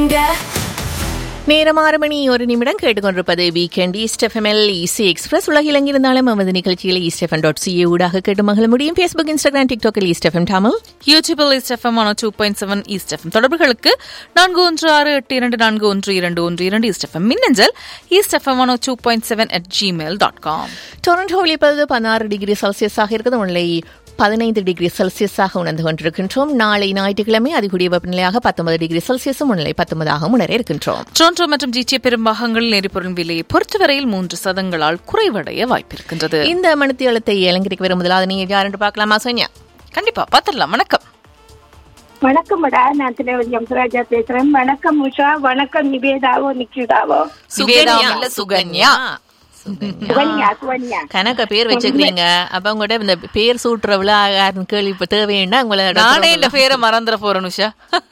நேரம் ஆறு மணி ஒரு நிமிடம் கேட்டுக்கொண்டிருப்பது வீக்கெண்ட் ஈஸ்ட் எஃப்எம்எல் இசி எக்ஸ்பிரஸ் உலகில் எங்கிருந்தாலும் நமது நிகழ்ச்சியில் ஈஸ்ட் எஃப்எம் டாட் சிஏ ஊடாக கேட்டு மகள முடியும் ஃபேஸ்புக் இன்ஸ்டாகிராம் டிக்டாக்கில் ஈஸ்ட் எஃப்எம் தமிழ் யூடியூபில் east FM one two point seven east FM தொடர்புகளுக்கு நான்கு ஒன்று ஆறு எட்டு இரண்டு நான்கு ஒன்று இரண்டு ஒன்று இரண்டு ஈஸ்ட் எஃப்எம் மின்னஞ்சல் east FM one two point seven at Gmail dot com டொரண்டோவில் இப்பொழுது பதினாறு டிகிரி செல்சியஸாக இருக்கிறது உன்னை பதினைந்து டிகிரி செல்சியஸாக உணர்ந்து கொண்டிருக்கின்றோம் நாளை ஞாயிற்றுக்கிழமை அதிகூடிய வெப்பநிலையாக பத்தொன்பது டிகிரி செல்சியஸும் முன்னிலை பத்தொன்பதாக உணர இருக்கின்றோம் டொரண்டோ மற்றும் ஜிடிஏ பெரும்பாகங்களில் எரிபொருள் விலையை பொறுத்தவரையில் மூன்று சதங்களால் குறைவடைய வாய்ப்பிருக்கின்றது இந்த மணித்தியாலத்தை இலங்கைக்கு வரும் முதலாவது நீங்க யாருன்னு பார்க்கலாமா சோனியா கண்டிப்பா பாத்திரலாம் வணக்கம் வணக்கம் மேடா நான் தினவதி அம்சராஜா பேசுறேன் வணக்கம் உஷா வணக்கம் நிவேதாவோ நிக்கிதாவோ சுகேதா இல்ல சுகன்யா சுகன்யா சுகன்யா கணக்க பேர் வச்சுக்கிறீங்க அப்ப உங்கள்ட்ட இந்த பேர் சூட்டுற விழா யாருன்னு கேள்வி இப்ப தேவைன்னா உங்களை நானே இந்த பேரை மறந்துட போறேன் உஷா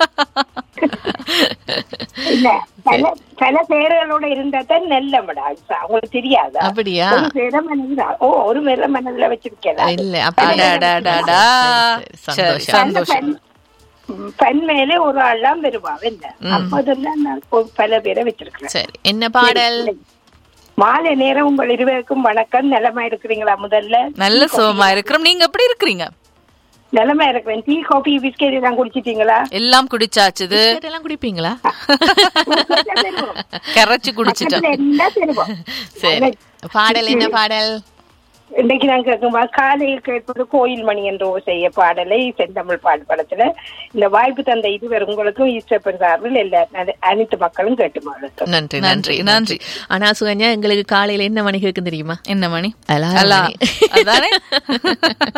இல்ல பல பல பேர்களோட இருந்தா தான் நல்ல மேடா உஷா உங்களுக்கு தெரியாதா அப்படியா ஒரு பேரை மனதுல ஓ ஒரு பேரை மனதுல வச்சிருக்கேன் இல்ல அப்ப அடடடடா. சரி, சரி, சந்தோஷம் பெண் மேலே ஒரு ஆள்லாம் வருவா என்ன அப்போதெல்லாம் நான் ஒரு பல பேரை வச்சிருக்கிறேன் சரி என்ன பாடல் மாலை நேரம் உங்கள் இருவருக்கும் வணக்கம் நலமா இருக்கிறீங்களா முதல்ல நல்ல சுகமா இருக்கிறோம் நீங்க எப்படி இருக்கிறீங்க நலமா இருக்கிறேன் டீ காபி பிஸ்கெட் எல்லாம் குடிச்சிட்டீங்களா எல்லாம் குடிச்சாச்சுது எல்லாம் குடிப்பீங்களா கரைச்சு குடிச்சிட்டேன் பக்கத்துல எல்லாம் தருவோம். சரி பாடல் என்ன பாடல் இன்னைக்கு நான் கேட்கும் காலையில் கேட்பது கோயில் மணி என்ற செய்ய பாடலை செந்தமிழ் பாடு படத்துல இந்த வாய்ப்பு தந்த இதுவர் உங்களுக்கும் ஈஸ்டர் சார்பில் எல்லா நல- அனைத்து மக்களும் கேட்டு மாறும் நன்றி நன்றி, நன்றி நன்றி. ஆனா சுகன்யா எங்களுக்கு காலையில என்ன மணிக்கு இருக்கு தெரியுமா என்ன மணி அலாரம் அல்லா மணி. அதானே